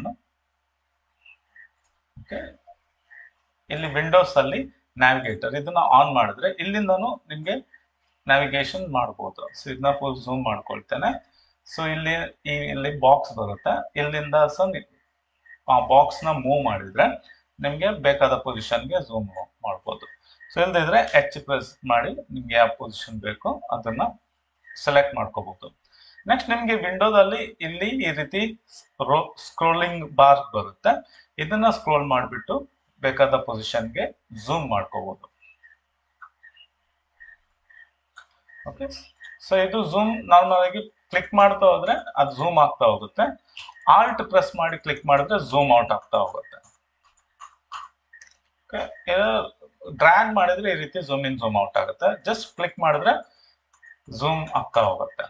ಓಕೆ ಇಲ್ಲಿ ವಿಂಡೋಸ್ ಅಲ್ಲಿ ನ್ಯಾವಿಗೇಟರ್ ಇದನ್ನ ಆನ್ ಮಾಡಿದ್ರೆ ಇಲ್ಲಿಂದನೂ ನಿಮ್ಗೆ ನ್ಯಾವಿಗೇಷನ್ ಮಾಡ್ಬೋದು ಸೊ ಇದನ್ನ ಫುಲ್ ಝೂಮ್ ಮಾಡ್ಕೊಳ್ತೇನೆ ಸೊ ಇಲ್ಲಿ ಈ ಇಲ್ಲಿ ಬಾಕ್ಸ್ ಬರುತ್ತೆ ಇಲ್ಲಿಂದ ಸಹ ಆ ಬಾಕ್ಸ್ ನ ಮೂವ್ ಮಾಡಿದ್ರೆ ನಿಮ್ಗೆ ಬೇಕಾದ ಪೊಸಿಷನ್ಗೆ ಝೂಮ್ ಮಾಡ್ಬೋದು ಸೊ ಇಲ್ದಿದ್ರೆ ಎಚ್ ಪ್ರೆಸ್ ಮಾಡಿ ನಿಮ್ಗೆ ಯಾವ ಪೊಸಿಷನ್ ಬೇಕು ಅದನ್ನ ಸೆಲೆಕ್ಟ್ ಮಾಡ್ಕೋಬಹುದು ನೆಕ್ಸ್ಟ್ ನಿಮ್ಗೆ ವಿಂಡೋದಲ್ಲಿ ಇಲ್ಲಿ ಈ ರೀತಿ ಸ್ಕ್ರೋಲಿಂಗ್ ಬಾರ್ ಬರುತ್ತೆ ಇದನ್ನ ಸ್ಕ್ರೋಲ್ ಮಾಡಿಬಿಟ್ಟು ಬೇಕಾದ ಪೊಸಿಷನ್ಗೆ ಝೂಮ್ ಮಾಡ್ಕೋಬಹುದು ಓಕೆ ಸೊ ಇದು ಝೂಮ್ ನಾರ್ಮಲ್ ಆಗಿ ಕ್ಲಿಕ್ ಮಾಡ್ತಾ ಹೋದ್ರೆ ಅದು ಝೂಮ್ ಆಗ್ತಾ ಹೋಗುತ್ತೆ ಆಲ್ಟ್ ಪ್ರೆಸ್ ಮಾಡಿ ಕ್ಲಿಕ್ ಮಾಡಿದ್ರೆ ಝೂಮ್ ಔಟ್ ಆಗ್ತಾ ಹೋಗುತ್ತೆ ಡ್ರ್ಯಾಗ್ ಮಾಡಿದ್ರೆ ಈ ರೀತಿ ಝೂಮ್ ಇನ್ ಝೂಮ್ ಔಟ್ ಆಗುತ್ತೆ ಜಸ್ಟ್ ಕ್ಲಿಕ್ ಮಾಡಿದ್ರೆ ಝೂಮ್ ಆಗ್ತಾ ಹೋಗುತ್ತೆ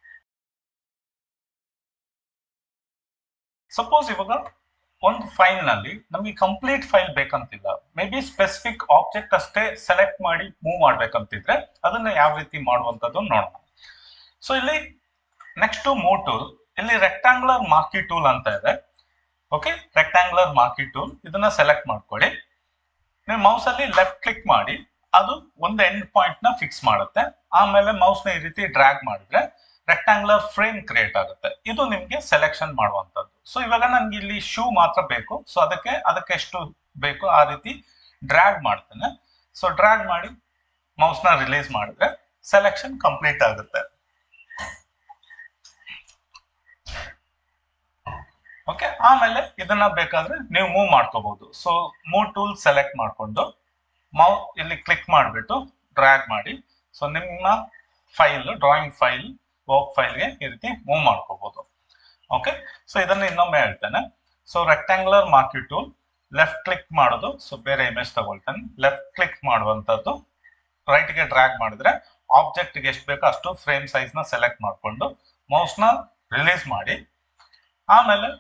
ಸಪೋಸ್ ಇವಾಗ ಒಂದು ಫೈಲ್ ನಲ್ಲಿ ನಮಗೆ ಕಂಪ್ಲೀಟ್ ಫೈಲ್ ಬೇಕಂತಿಲ್ಲ ಮೇ ಬಿ ಸ್ಪೆಸಿಫಿಕ್ ಆಬ್ಜೆಕ್ಟ್ ಅಷ್ಟೇ ಸೆಲೆಕ್ಟ್ ಮಾಡಿ ಮೂವ್ ಮಾಡ್ಬೇಕಂತಿದ್ರೆ ಅದನ್ನ ಯಾವ ರೀತಿ ಮಾಡುವಂತದ್ದು ನೋಡೋಣ ಸೊ ಇಲ್ಲಿ ನೆಕ್ಸ್ಟ್ ಮೂವ್ ಟೂಲ್ ಇಲ್ಲಿ ರೆಕ್ಟಾಂಗ್ಯುಲರ್ ಮಾರ್ಕಿ ಟೂಲ್ ಅಂತ ಇದೆ ಓಕೆ ರೆಕ್ಟಾಂಗ್ಯುಲರ್ ಮಾರ್ಕಿ ಟೂಲ್ ಇದನ್ನ ಸೆಲೆಕ್ಟ್ ಮಾಡ್ಕೊಳ್ಳಿ ನೀವು ಮೌಸ್ ಅಲ್ಲಿ ಲೆಫ್ಟ್ ಕ್ಲಿಕ್ ಮಾಡಿ ಅದು ಒಂದು ಎಂಡ್ ಪಾಯಿಂಟ್ ನ ಫಿಕ್ಸ್ ಮಾಡುತ್ತೆ ಆಮೇಲೆ ಮೌಸ್ ನ ಈ ರೀತಿ ಡ್ರ್ಯಾಗ್ ಮಾಡಿದ್ರೆ ರೆಕ್ಟಾಂಗ್ಯುಲರ್ ಫ್ರೇಮ್ ಕ್ರಿಯೇಟ್ ಆಗುತ್ತೆ ಇದು ನಿಮ್ಗೆ ಸೆಲೆಕ್ಷನ್ ಮಾಡುವಂತದ್ದು ಸೊ ಇವಾಗ ನನ್ಗೆ ಇಲ್ಲಿ ಶೂ ಮಾತ್ರ ಬೇಕು ಸೊ ಅದಕ್ಕೆ ಅದಕ್ಕೆ ಎಷ್ಟು ಬೇಕು ಆ ರೀತಿ ಡ್ರ್ಯಾಗ್ ಮಾಡ್ತೇನೆ ಸೊ ಡ್ರ್ಯಾಗ್ ಮಾಡಿ ಮೌಸ್ ನ ರಿಲೀಸ್ ಮಾಡಿದ್ರೆ ಸೆಲೆಕ್ಷನ್ ಕಂಪ್ಲೀಟ್ ಆಗುತ್ತೆ ಓಕೆ ಆಮೇಲೆ ಇದನ್ನ ಬೇಕಾದ್ರೆ ನೀವು ಮೂವ್ ಮಾಡ್ಕೋಬಹುದು ಸೊ ಮೂವ್ ಟೂಲ್ ಸೆಲೆಕ್ಟ್ ಮಾಡ್ಕೊಂಡು ಮೌ ಇಲ್ಲಿ ಕ್ಲಿಕ್ ಮಾಡಿಬಿಟ್ಟು ಡ್ರ್ಯಾಗ್ ಮಾಡಿ ಸೊ ನಿಮ್ಮ ಫೈಲ್ ಡ್ರಾಯಿಂಗ್ ಫೈಲ್ ವರ್ಕ್ ಫೈಲ್ಗೆ ಈ ರೀತಿ ಮೂವ್ ಮಾಡ್ಕೋಬಹುದು ಓಕೆ ಸೊ ಇದನ್ನ ಇನ್ನೊಮ್ಮೆ ಹೇಳ್ತೇನೆ so rectangular marquee tool left click ಮಾಡೋದು ಸೊ ಬೇರೆ ಇಮೇಜ್ ತಗೊಳ್ತೇನೆ ಲೆಫ್ಟ್ ಕ್ಲಿಕ್ ಮಾಡುವಂತದ್ದು ರೈಟ್ ಗೆ ಡ್ರ್ಯಾಗ್ ಮಾಡಿದ್ರೆ ಆಬ್ಜೆಕ್ಟ್ ಗೆ ಎಷ್ಟು ಬೇಕೋ ಅಷ್ಟು ಫ್ರೇಮ್ ಸೈಜ್ ನ ಸೆಲೆಕ್ಟ್ ಮಾಡಿಕೊಂಡು ಮೌಸ್ ನ ರಿಲೀಸ್ ಮಾಡಿ ಆಮೇಲೆ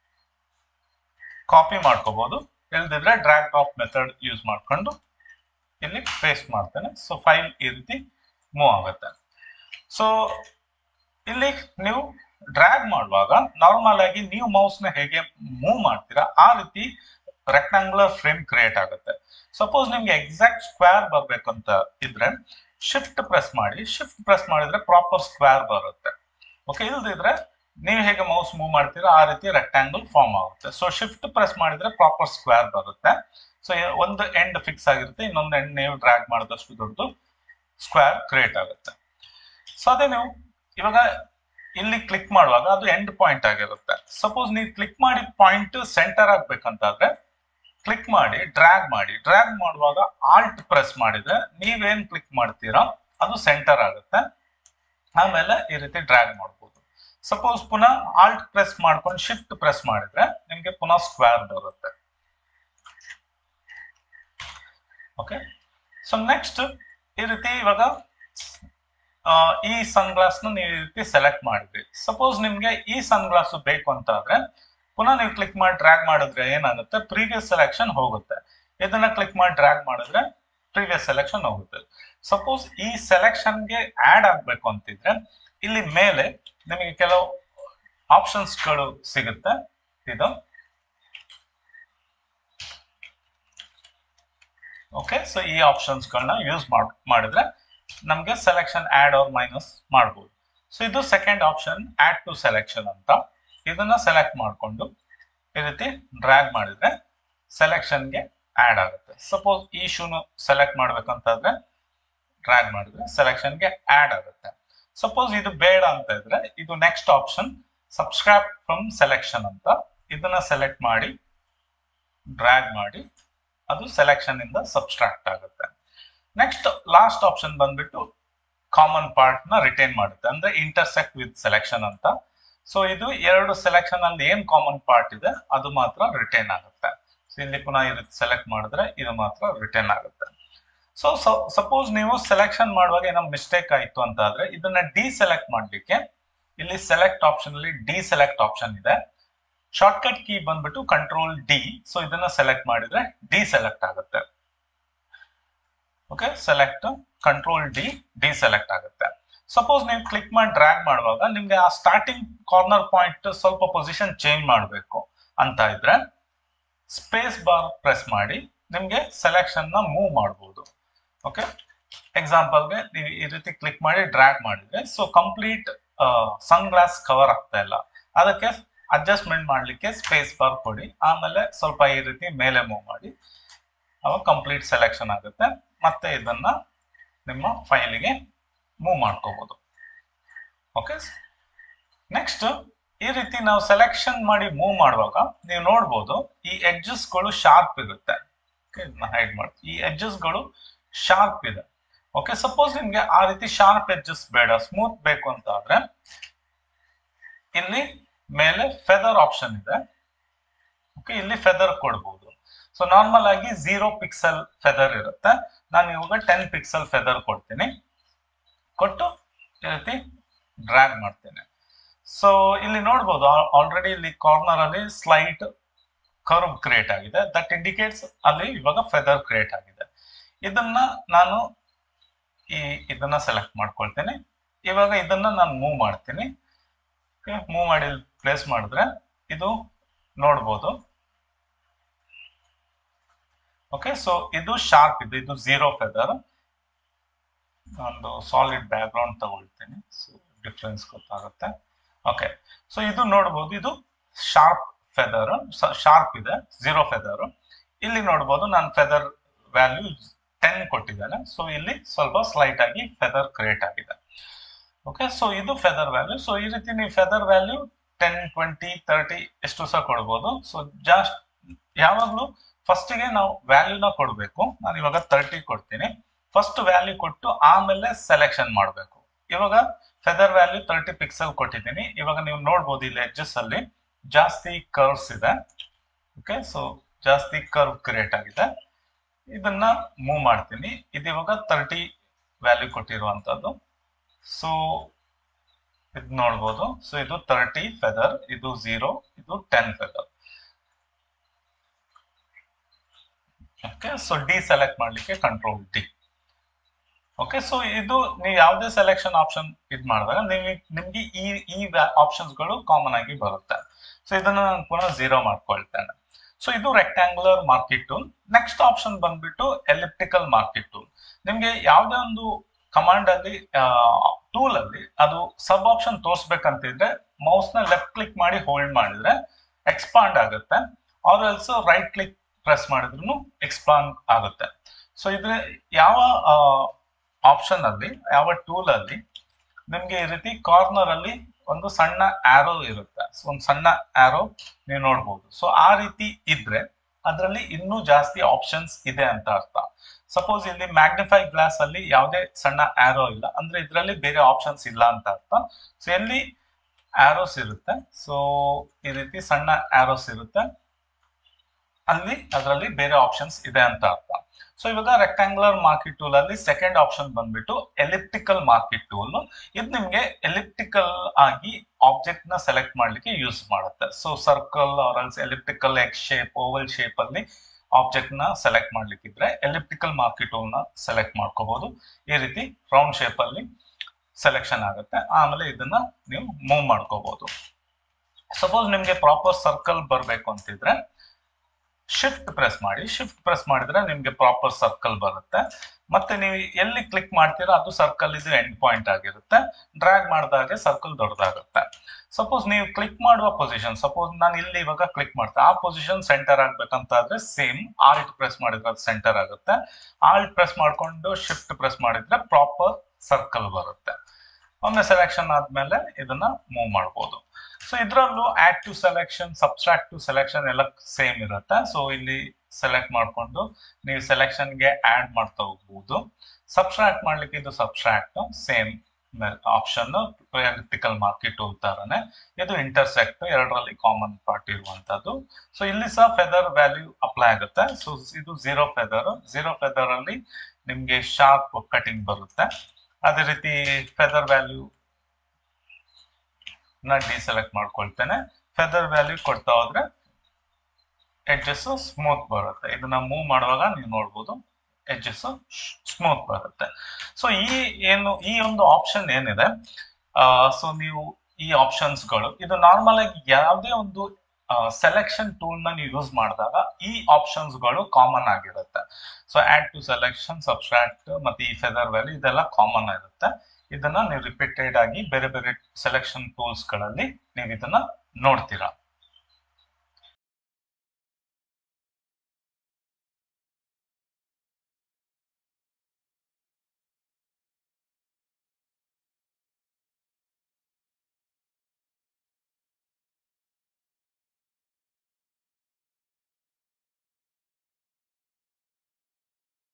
ಕಾಪಿ ಮಾಡ್ಕೋಬಹುದು ಇಲ್ದಿದ್ರೆ ಡ್ರ್ಯಾಗ್ ಡ್ರಾಪ್ ಮೆಥಡ್ ಯೂಸ್ ಮಾಡ್ಕೊಂಡು ಇಲ್ಲಿ ಪೇಸ್ಟ್ ಮಾಡ್ತೇನೆ ಸೊ ಫೈಲ್ ಈ ರೀತಿ ಮೂವ್ ಆಗುತ್ತೆ ಸೊ ಇಲ್ಲಿ ನೀವು ಡ್ರ್ಯಾಗ್ ಮಾಡುವಾಗ ನಾರ್ಮಲ್ ಆಗಿ ನೀವು ಮೌಸ್ ನ ಹೇಗೆ ಮೂವ್ ಮಾಡ್ತೀರಾ ಆ ರೀತಿ ರೆಕ್ಟಾಂಗ್ಯುಲರ್ ಫ್ರೇಮ್ ಕ್ರಿಯೇಟ್ ಆಗುತ್ತೆ ಸಪೋಸ್ ನಿಮ್ಗೆ ಎಕ್ಸಾಕ್ಟ್ ಸ್ಕ್ವೇರ್ ಬರ್ಬೇಕಂತ ಇದ್ರೆ ಶಿಫ್ಟ್ ಪ್ರೆಸ್ ಮಾಡಿ ಶಿಫ್ಟ್ ಪ್ರೆಸ್ ಮಾಡಿದ್ರೆ ಪ್ರಾಪರ್ ಸ್ಕ್ವೇರ್ ಬರುತ್ತೆ ಓಕೆ ಇಲ್ದಿದ್ರೆ ನೀವು ಹೇಗೆ ಮೌಸ್ ಮೂವ್ ಮಾಡ್ತೀರಾ ಆ ರೀತಿ ರೆಕ್ಟಾಂಗಲ್ ಫಾರ್ಮ್ ಆಗುತ್ತೆ ಸೊ ಶಿಫ್ಟ್ ಪ್ರೆಸ್ ಮಾಡಿದ್ರೆ ಪ್ರಾಪರ್ ಸ್ಕ್ವೇರ್ ಬರುತ್ತೆ ಸೊ ಒಂದು ಎಂಡ್ ಫಿಕ್ಸ್ ಆಗಿರುತ್ತೆ ಇನ್ನೊಂದು ಎಂಡ್ ನೀವು ಡ್ರ್ಯಾಗ್ ಮಾಡಿದಷ್ಟು ದೊಡ್ಡದು ಸ್ಕ್ವೇರ್ ಕ್ರಿಯೇಟ್ ಆಗುತ್ತೆ ಸೊ ಅದೇ ನೀವು ಇವಾಗ ಇಲ್ಲಿ ಕ್ಲಿಕ್ ಮಾಡುವಾಗ ಅದು ಎಂಡ್ ಪಾಯಿಂಟ್ ಆಗಿರುತ್ತೆ ಸಪೋಸ್ ನೀವು ಕ್ಲಿಕ್ ಮಾಡಿ ಪಾಯಿಂಟ್ ಸೆಂಟರ್ ಆಗ್ಬೇಕಂತಾದ್ರೆ ಕ್ಲಿಕ್ ಮಾಡಿ ಡ್ರ್ಯಾಗ್ ಮಾಡಿ ಡ್ರ್ಯಾಗ್ ಮಾಡುವಾಗ ಆಲ್ಟ್ ಪ್ರೆಸ್ ಮಾಡಿದ್ರೆ ನೀವೇನ್ ಕ್ಲಿಕ್ ಮಾಡ್ತೀರಾ ಅದು ಸೆಂಟರ್ ಆಗುತ್ತೆ ಆಮೇಲೆ ಈ ರೀತಿ ಡ್ರ್ಯಾಗ್ ಮಾಡ್ಬೋದು ಸಪೋಸ್ ಪುನಃ ಆಲ್ಟ್ ಪ್ರೆಸ್ ಮಾಡ್ಕೊಂಡು ಶಿಫ್ಟ್ ಪ್ರೆಸ್ ಮಾಡಿದ್ರೆ ನಿಮ್ಗೆ ಪುನಃ ಸ್ಕ್ವೇರ್ ಬರುತ್ತೆ ಓಕೆ ಸೊ ನೆಕ್ಸ್ಟ್ ಈ ರೀತಿ ಇವಾಗ ಈ ಸನ್ ಗ್ಲಾಸ್ ನೀವು ಈ ರೀತಿ ಸೆಲೆಕ್ಟ್ ಮಾಡಿದ್ರಿ ಸಪೋಸ್ ನಿಮ್ಗೆ ಈ ಸನ್ ಗ್ಲಾಸ್ ಬೇಕು ಅಂತ ಆದ್ರೆ ಪುನಃ ನೀವು ಕ್ಲಿಕ್ ಮಾಡಿ ಡ್ರ್ಯಾಗ್ ಮಾಡಿದ್ರೆ ಏನಾಗುತ್ತೆ ಪ್ರೀವಿಯಸ್ ಸೆಲೆಕ್ಷನ್ ಹೋಗುತ್ತೆ ಇದನ್ನ ಕ್ಲಿಕ್ ಮಾಡಿ ಡ್ರ್ಯಾಗ್ ಮಾಡಿದ್ರೆ ಪ್ರೀವಿಯಸ್ ಸೆಲೆಕ್ಷನ್ ಹೋಗುತ್ತೆ ಸಪೋಸ್ ಈ ಸೆಲೆಕ್ಷನ್ಗೆ ಆಡ್ ಆಗ್ಬೇಕು ಅಂತಿದ್ರೆ ಇಲ್ಲಿ ಮೇಲೆ ನಿಮಗೆ ಕೆಲವು ಆಪ್ಷನ್ಸ್ಗಳು ಸಿಗುತ್ತೆ ಇದು ಓಕೆ ಸೊ ಈ ಆಪ್ಷನ್ಸ್ಗಳನ್ನ ಯೂಸ್ ಮಾಡಿದ್ರೆ ನಮಗೆ ಸೆಲೆಕ್ಷನ್ ಆಡ್ ಆರ್ ಮೈನಸ್ ಮಾಡ್ಬೋದು ಸೊ ಇದು second option add to selection ಅಂತ ಇದನ್ನ ಸೆಲೆಕ್ಟ್ ಮಾಡಿಕೊಂಡು ಈ ರೀತಿ ಡ್ರ್ಯಾಗ್ ಮಾಡಿದ್ರೆ ಸೆಲೆಕ್ಷನ್ಗೆ ಆಡ್ ಆಗುತ್ತೆ ಸಪೋಸ್ ಈ ಶೂನು ಸೆಲೆಕ್ಟ್ ಮಾಡ್ಬೇಕಂತಾದ್ರೆ ಡ್ರ್ಯಾಗ್ ಮಾಡಿದ್ರೆ ಸೆಲೆಕ್ಷನ್ಗೆ ಆಡ್ ಆಗುತ್ತೆ ಸಪೋಸ್ ಇದು ಬೇಡ ಅಂತ ಇದ್ರೆ ಇದು next option subscribe from selection ಅಂತ ಇದನ್ನ ಸೆಲೆಕ್ಟ್ ಮಾಡಿ ಡ್ರ್ಯಾಗ್ ಮಾಡಿ ಅದು ಸೆಲೆಕ್ಷನ್ ಇಂದ ಸಬ್ಸ್ಟ್ರಾಕ್ಟ್ ಆಗುತ್ತೆ ನೆಕ್ಸ್ಟ್ ಲಾಸ್ಟ್ ಆಪ್ಷನ್ ಬಂದ್ಬಿಟ್ಟು ಕಾಮನ್ ಪಾರ್ಟ್ ನ ರಿಟೈನ್ ಮಾಡುತ್ತೆ ಅಂದ್ರೆ ಇಂಟರ್ಸೆಕ್ಟ್ ವಿತ್ ಸೆಲೆಕ್ಷನ್ ಅಂತ ಸೊ ಇದು ಎರಡು ಸೆಲೆಕ್ಷನ್ ಅಲ್ಲಿ ಏನ್ ಕಾಮನ್ ಪಾರ್ಟ್ ಇದೆ ಅದು ಮಾತ್ರ ರಿಟೈನ್ ಆಗುತ್ತೆ ಸೊ ಇಲ್ಲಿ ಪುನಃ ಈ ರೀತಿ ಸೆಲೆಕ್ಟ್ ಮಾಡಿದ್ರೆ ಇದು ಮಾತ್ರ ರಿಟೈನ್ ಆಗುತ್ತೆ ಸೊ ಸಪೋಸ್ ನೀವು ಸೆಲೆಕ್ಷನ್ ಮಾಡುವಾಗ ಏನೋ ಮಿಸ್ಟೇಕ್ ಆಯ್ತು ಅಂತ ಆದ್ರೆ ಇದನ್ನ ಡಿ ಸೆಲೆಕ್ಟ್ ಮಾಡ್ಲಿಕ್ಕೆ ಇಲ್ಲಿ ಸೆಲೆಕ್ಟ್ ಆಪ್ಷನ್ ಅಲ್ಲಿ ಡಿ ಸೆಲೆಕ್ಟ್ ಆಪ್ಷನ್ ಇದೆ ಶಾರ್ಟ್ಕಟ್ ಕೀ ಬಂದ್ಬಿಟ್ಟು ಕಂಟ್ರೋಲ್ ಡಿ ಸೊ ಇದನ್ನ ಸೆಲೆಕ್ಟ್ ಮಾಡಿದ್ರೆ ಡಿ ಸೆಲೆಕ್ಟ್ ಆಗುತ್ತೆ okay select control D deselect ಆಗುತ್ತೆ ಸಪೋಸ್ ನೀವು ಕ್ಲಿಕ್ ಮಾಡಿ ಡ್ರ್ಯಾಗ್ ಮಾಡುವಾಗ ನಿಮ್ಗೆ ಆ ಸ್ಟಾರ್ಟಿಂಗ್ ಕಾರ್ನರ್ ಪಾಯಿಂಟ್ ಸ್ವಲ್ಪ ಪೊಸಿಷನ್ ಚೇಂಜ್ ಮಾಡಬೇಕು ಅಂತ ಇದ್ರೆ ಸ್ಪೇಸ್ ಬಾರ್ ಪ್ರೆಸ್ ಮಾಡಿ ನಿಮ್ಗೆ ಸೆಲೆಕ್ಷನ್ ನ ಮೂವ್ ಮಾಡಬಹುದು ಓಕೆ ಎಕ್ಸಾಂಪಲ್ಗೆ ನೀವು ಈ ರೀತಿ ಕ್ಲಿಕ್ ಮಾಡಿ ಡ್ರ್ಯಾಗ್ ಮಾಡಿದ್ರೆ so complete sunglass cover ಆಗ್ತಾ ಇಲ್ಲ ಅದಕ್ಕೆ ಅಡ್ಜಸ್ಟ್ಮೆಂಟ್ ಮಾಡ್ಲಿಕ್ಕೆ ಸ್ಪೇಸ್ ಬಾರ್ ಕೊಡಿ ಆಮೇಲೆ ಸ್ವಲ್ಪ ಈ ರೀತಿ ಮೇಲೆ ಮೂವ್ ಮಾಡಿ ಅವಾಗ ಕಂಪ್ಲೀಟ್ ಸೆಲೆಕ್ಷನ್ ಆಗುತ್ತೆ ಮತ್ತೆ ಇದನ್ನ ನಿಮ್ಮ ಫೈಲಿಗೆ ಮೂವ್ ಮಾಡ್ಕೋಬಹುದು ಓಕೆ ನೆಕ್ಸ್ಟ್ ಈ ರೀತಿ ನಾವು ಸೆಲೆಕ್ಷನ್ ಮಾಡಿ ಮೂವ್ ಮಾಡುವಾಗ ನೀವು ನೋಡ್ಬೋದು ಈ ಎಡ್ಜಸ್ ಗಳು ಶಾರ್ಪ್ ಇರುತ್ತೆ ಹೈಡ್ ಮಾಡಿ ಈ ಎಡ್ಜಸ್ ಗಳು ಶಾರ್ಪ್ ಇದೆ ಓಕೆ ಸಪೋಸ್ ನಿಮ್ಗೆ ಆ ರೀತಿ ಶಾರ್ಪ್ ಎಡ್ಜಸ್ ಬೇಡ ಸ್ಮೂತ್ ಬೇಕು ಅಂತ ಆದ್ರೆ ಇಲ್ಲಿ ಮೇಲೆ ಫೆದರ್ ಆಪ್ಷನ್ ಇದೆ ಓಕೆ ಇಲ್ಲಿ ಫೆದರ್ ಕೊಡ್ಬೋದು ಸೊ ನಾರ್ಮಲ್ ಆಗಿ ಝೀರೋ ಪಿಕ್ಸೆಲ್ ಫೆದರ್ ಇರುತ್ತೆ ನಾನು ಇವಾಗ ಟೆನ್ ಪಿಕ್ಸೆಲ್ ಫೆದರ್ ಕೊಡ್ತೀನಿ ಕೊಟ್ಟು ಈ ರೀತಿ ಡ್ರ್ಯಾಗ್ ಮಾಡ್ತೇನೆ ಸೊ ಇಲ್ಲಿ ನೋಡ್ಬೋದು ಆಲ್ರೆಡಿ ಇಲ್ಲಿ ಕಾರ್ನರ್ ಅಲ್ಲಿ ಸ್ಲೈಟ್ ಕರ್ವ್ ಕ್ರಿಯೇಟ್ ಆಗಿದೆ ದಟ್ ಇಂಡಿಕೇಟ್ಸ್ ಅಲ್ಲಿ ಇವಾಗ ಫೆದರ್ ಕ್ರಿಯೇಟ್ ಆಗಿದೆ ಇದನ್ನ ನಾನು ಈ ಇದನ್ನ ಸೆಲೆಕ್ಟ್ ಮಾಡ್ಕೊಳ್ತೀನಿ ಇವಾಗ ಇದನ್ನ ನಾನು ಮೂವ್ ಮಾಡ್ತೀನಿ ಮೂವ್ ಮಾಡಿ ಪ್ಲೇಸ್ ಮಾಡಿದ್ರೆ ಇದು ನೋಡ್ಬೋದು ಓಕೆ ಸೊ ಇದು ಶಾರ್ಪ್ ಇದೆ ಇದು ಝೀರೋ ಫೆದರ್ ಒಂದು ಸಾಲಿಡ್ ಬ್ಯಾಕ್ ಗ್ರೌಂಡ್ ತಗೊಳ್ತೀನಿ ಸೊ ಡಿಫ್ರೆನ್ಸ್ ಗೊತ್ತಾಗುತ್ತೆ ಓಕೆ ಸೊ ಇದು ನೋಡ್ಬೋದು ಇದು ಶಾರ್ಪ್ ಫೆದರ್ ಶಾರ್ಪ್ ಇದೆ ಝೀರೋ ಫೆದರ್ ಇಲ್ಲಿ ನೋಡ್ಬೋದು ನಾನು ಫೆದರ್ ವ್ಯಾಲ್ಯೂ ಟೆನ್ ಕೊಟ್ಟಿದ್ದೇನೆ ಸೊ ಇಲ್ಲಿ ಸ್ವಲ್ಪ ಸ್ಲೈಟ್ ಆಗಿ ಫೆದರ್ ಕ್ರಿಯೇಟ್ ಆಗಿದೆ ಓಕೆ ಸೊ ಇದು ಫೆದರ್ ವ್ಯಾಲ್ಯೂ ಸೊ ಈ ರೀತಿ ನೀವು feather value ten twenty thirty ಎಷ್ಟು ಸಹ ಕೊಡ್ಬೋದು ಸೊ ಜಾಸ್ಟ್ ಯಾವಾಗಲೂ ಫಸ್ಟಿಗೆ ನಾವು ವ್ಯಾಲ್ಯೂನ ಕೊಡಬೇಕು ನಾನು ಇವಾಗ ತರ್ಟಿ ಕೊಡ್ತೀನಿ ಫಸ್ಟ್ ವ್ಯಾಲ್ಯೂ ಕೊಟ್ಟು ಆಮೇಲೆ ಸೆಲೆಕ್ಷನ್ ಮಾಡಬೇಕು ಇವಾಗ ಫೆದರ್ ವ್ಯಾಲ್ಯೂ ತರ್ಟಿ ಪಿಕ್ಸೆಲ್ ಕೊಟ್ಟಿದ್ದೀನಿ ಇವಾಗ ನೀವು ನೋಡ್ಬೋದು ಇಲ್ಲಿ ಎಡ್ಜಸ್ ಅಲ್ಲಿ ಜಾಸ್ತಿ ಕರ್ವ್ಸ್ ಇದೆ ಓಕೆ ಸೊ ಜಾಸ್ತಿ ಕರ್ವ್ ಕ್ರಿಯೇಟ್ ಆಗಿದೆ ಇದನ್ನ ಮೂವ್ ಮಾಡ್ತೀನಿ ಇದು ಇವಾಗ ತರ್ಟಿ ವ್ಯಾಲ್ಯೂ ಕೊಟ್ಟಿರುವಂತದ್ದು ಸೊ ಇದು ನೋಡ್ಬೋದು ಸೊ ಇದು ತರ್ಟಿ ಫೆದರ್ ಇದು ಝೀರೋ ಇದು ten feather okay so deselect ಮಾಡ್ಲಿಕ್ಕೆ ಕಂಟ್ರೋಲ್ ಡಿ ಓಕೆ ಸೊ ಇದು ನೀವು ಯಾವುದೇ ಸೆಲೆಕ್ಷನ್ ಆಪ್ಷನ್ ಇದು ಮಾಡಿದಾಗ ನೀವು ನಿಮ್ಗೆ ಈ ಈ ಆಪ್ಷನ್ಸ್ ಗಳು ಕಾಮನ್ ಆಗಿ ಬರುತ್ತೆ ಸೊ ಇದನ್ನ ನಾನು ಪುನಃ ಝೀರೋ ಮಾಡ್ಕೊಳ್ತೇನೆ ಸೊ ಇದು rectangular marquee tool next option ಬಂದ್ಬಿಟ್ಟು ಎಲಿಪ್ಟಿಕಲ್ ಮಾರ್ಕೆಟ್ ಟೂಲ್ ನಿಮ್ಗೆ ಯಾವುದೇ ಒಂದು ಕಮಾಂಡ್ ಅಲ್ಲಿ ಟೂಲ್ ಅಲ್ಲಿ ಅದು ಸಬ್ ಆಪ್ಷನ್ ತೋರಿಸ್ಬೇಕಂತಿದ್ರೆ ಮೌಸ್ ನ ಲೆಫ್ಟ್ ಕ್ಲಿಕ್ ಮಾಡಿ ಹೋಲ್ಡ್ ಮಾಡಿದ್ರೆ ಎಕ್ಸ್ಪಾಂಡ್ ಆಗುತ್ತೆ or else right click press ಮಾಡಿದ್ರು ಎಕ್ಸ್ಪಾಂಡ್ ಆಗುತ್ತೆ ಸೊ ಇದ್ರ ಯಾವ ಆಪ್ಷನ್ ಅಲ್ಲಿ ಯಾವ ಟೂಲ್ ಅಲ್ಲಿ ನಿಮ್ಗೆ ಈ ರೀತಿ ಕಾರ್ನರ್ ಅಲ್ಲಿ ಒಂದು ಸಣ್ಣ ಆರೋ ಇರುತ್ತೆ ಸೊ ಒಂದು ಸಣ್ಣ ಆರೋ ನೀವು ನೋಡ್ಬೋದು ಸೊ ಆ ರೀತಿ ಇದ್ರೆ ಅದರಲ್ಲಿ ಇನ್ನೂ ಜಾಸ್ತಿ ಆಪ್ಷನ್ಸ್ ಇದೆ ಅಂತ ಅರ್ಥ ಸಪೋಸ್ ಇಲ್ಲಿ ಮ್ಯಾಗ್ನಿಫೈ ಗ್ಲಾಸ್ ಅಲ್ಲಿ ಯಾವುದೇ ಸಣ್ಣ ಆರೋ ಇಲ್ಲ ಅಂದ್ರೆ ಇದರಲ್ಲಿ ಬೇರೆ ಆಪ್ಷನ್ಸ್ ಇಲ್ಲ ಅಂತ ಅರ್ಥ ಸೊ ಎಲ್ಲಿ ಆರೋಸ್ ಇರುತ್ತೆ ಸೊ ಈ ರೀತಿ ಸಣ್ಣ ಆರೋಸ್ ಇರುತ್ತೆ ಅಲ್ಲಿ ಅದರಲ್ಲಿ ಬೇರೆ ಆಪ್ಷನ್ಸ್ ಇದೆ ಅಂತ ಅರ್ಥ ಸೊ ಇವಾಗ ರೆಕ್ಟಾಂಗ್ಯುಲರ್ ಮಾರ್ಕೆಟ್ ಟೂಲ್ ಅಲ್ಲಿ ಸೆಕೆಂಡ್ ಆಪ್ಷನ್ ಬಂದ್ಬಿಟ್ಟು ಎಲಿಪ್ಟಿಕಲ್ ಮಾರ್ಕೆಟ್ ಟೂಲ್ ಇದು ನಿಮ್ಗೆ ಎಲಿಪ್ಟಿಕಲ್ ಆಗಿ ಆಬ್ಜೆಕ್ಟ್ ನ ಸೆಲೆಕ್ಟ್ ಮಾಡ್ಲಿಕ್ಕೆ ಯೂಸ್ ಮಾಡುತ್ತೆ so circle or else elliptical X shape oval shape ಅಲ್ಲಿ ಆಬ್ಜೆಕ್ಟ್ ನ ಸೆಲೆಕ್ಟ್ ಮಾಡ್ಲಿಕ್ಕಿದ್ರೆ ಎಲಿಪ್ಟಿಕಲ್ ಮಾರ್ಕೆಟ್ ಟೂಲ್ ನ ಸೆಲೆಕ್ಟ್ ಮಾಡ್ಕೋಬಹುದು ಈ ರೀತಿ ರೌಂಡ್ ಶೇಪ್ ಅಲ್ಲಿ ಸೆಲೆಕ್ಷನ್ ಆಗುತ್ತೆ ಆಮೇಲೆ ಇದನ್ನ ನೀವು ಮೂವ್ ಮಾಡ್ಕೋಬಹುದು ಸಪೋಸ್ ನಿಮ್ಗೆ ಪ್ರಾಪರ್ ಸರ್ಕಲ್ ಬರಬೇಕು ಅಂತಿದ್ರೆ ಶಿಫ್ಟ್ ಪ್ರೆಸ್ ಮಾಡಿ ಶಿಫ್ಟ್ ಪ್ರೆಸ್ ಮಾಡಿದ್ರೆ ನಿಮ್ಗೆ ಪ್ರಾಪರ್ ಸರ್ಕಲ್ ಬರುತ್ತೆ ಮತ್ತೆ ನೀವು ಎಲ್ಲಿ ಕ್ಲಿಕ್ ಮಾಡ್ತೀರಾ ಅದು ಸರ್ಕಲ್ ಇದು ಎಂಡ್ ಪಾಯಿಂಟ್ ಆಗಿರುತ್ತೆ ಡ್ರ್ಯಾಗ್ ಮಾಡಿದಾಗೆ ಸರ್ಕಲ್ ದೊಡ್ಡದಾಗುತ್ತೆ ಸಪೋಸ್ ನೀವು ಕ್ಲಿಕ್ ಮಾಡುವ ಪೊಸಿಷನ್ ಸಪೋಸ್ ನಾನು ಇಲ್ಲಿ ಇವಾಗ ಕ್ಲಿಕ್ ಮಾಡ್ತೇನೆ ಆ ಪೊಸಿಷನ್ ಸೆಂಟರ್ ಆಗ್ಬೇಕಂತಾದ್ರೆ ಸೇಮ್ ಆಲ್ಟ್ ಪ್ರೆಸ್ ಮಾಡಿದ್ರೆ ಅದು ಸೆಂಟರ್ ಆಗುತ್ತೆ ಆಲ್ಟ್ ಪ್ರೆಸ್ ಮಾಡ್ಕೊಂಡು ಶಿಫ್ಟ್ ಪ್ರೆಸ್ ಮಾಡಿದ್ರೆ ಪ್ರಾಪರ್ ಸರ್ಕಲ್ ಬರುತ್ತೆ ಒಮ್ಮೆ ಸೆಲೆಕ್ಷನ್ ಆದ್ಮೇಲೆ ಇದನ್ನ ಮೂವ್ ಮಾಡ್ಬೋದು ಸೊ ಇದರಲ್ಲೂ add to selection subtract to selection ಎಲ್ಲ ಸೇಮ್ ಇರುತ್ತೆ ಸೊ ಇಲ್ಲಿ ಸೆಲೆಕ್ಟ್ ಮಾಡ್ಕೊಂಡು ನೀವು ಸೆಲೆಕ್ಷನ್ಗೆ ಆಡ್ ಮಾಡ್ತಾ ಹೋಗ್ಬೋದು ಸಬ್ಸ್ಟ್ರಾಕ್ಟ್ ಮಾಡ್ಲಿಕ್ಕೆ ಇದು subtract same option elliptical marquee tool ತರನೇ ಇದು ಇಂಟರ್ಸೆಕ್ಟ್ ಎರಡರಲ್ಲಿ ಕಾಮನ್ ಪಾರ್ಟ್ ಇರುವಂತದ್ದು ಸೊ ಇಲ್ಲಿ ಸಹ ಫೆದರ್ ವ್ಯಾಲ್ಯೂ ಅಪ್ಲೈ ಆಗುತ್ತೆ ಸೊ ಇದು ಝೀರೋ ಫೆದರ್ ಝೀರೋ ಫೆದರ್ ಅಲ್ಲಿ ನಿಮ್ಗೆ ಶಾರ್ಪ್ ಕಟಿಂಗ್ ಬರುತ್ತೆ ಅದೇ ರೀತಿ ಫೆದರ್ ವ್ಯಾಲ್ಯೂ ನ ಡಿಸೆಲೆಕ್ಟ್ ಮಾಡ್ಕೊಳ್ತೇನೆ ಫೆದರ್ ವ್ಯಾಲ್ಯೂ ಕೊಡ್ತಾ ಹೋದ್ರೆ ಎಡ್ಜಸ್ ಸ್ಮೂತ್ ಬರುತ್ತೆ ಇದನ್ನ ಮೂವ್ ಮಾಡುವಾಗ ನೀವು ನೋಡ್ಬೋದು ಎಡ್ಜಸ್ ಸ್ಮೂತ್ ಬರುತ್ತೆ ಸೊ ಈ ಏನು ಈ ಒಂದು ಆಪ್ಷನ್ ಏನಿದೆ ಸೊ ನೀವು ಈ ಆಪ್ಷನ್ಸ್ಗಳು ಇದು ನಾರ್ಮಲ್ ಆಗಿ ಯಾವುದೇ ಒಂದು ಸೆಲೆಕ್ಷನ್ ಟೂಲ್ ನ ನೀವು ಯೂಸ್ ಮಾಡಿದಾಗ ಈ ಆಪ್ಷನ್ಸ್ಗಳು ಕಾಮನ್ ಆಗಿರುತ್ತೆ so add to selection subtract ಮತ್ತೆ ಈ ಫೆದರ್ ವ್ಯಾಲ್ಯೂ ಇದೆಲ್ಲ ಕಾಮನ್ ಇರುತ್ತೆ ಇದನ್ನ ನೀವು ರಿಪೀಟೆಡ್ ಆಗಿ ಬೇರೆ ಬೇರೆ ಸೆಲೆಕ್ಷನ್ ಟೂಲ್ಸ್ ಗಳಲ್ಲಿ ನೀವು ಇದನ್ನ ನೋಡ್ತೀರಾ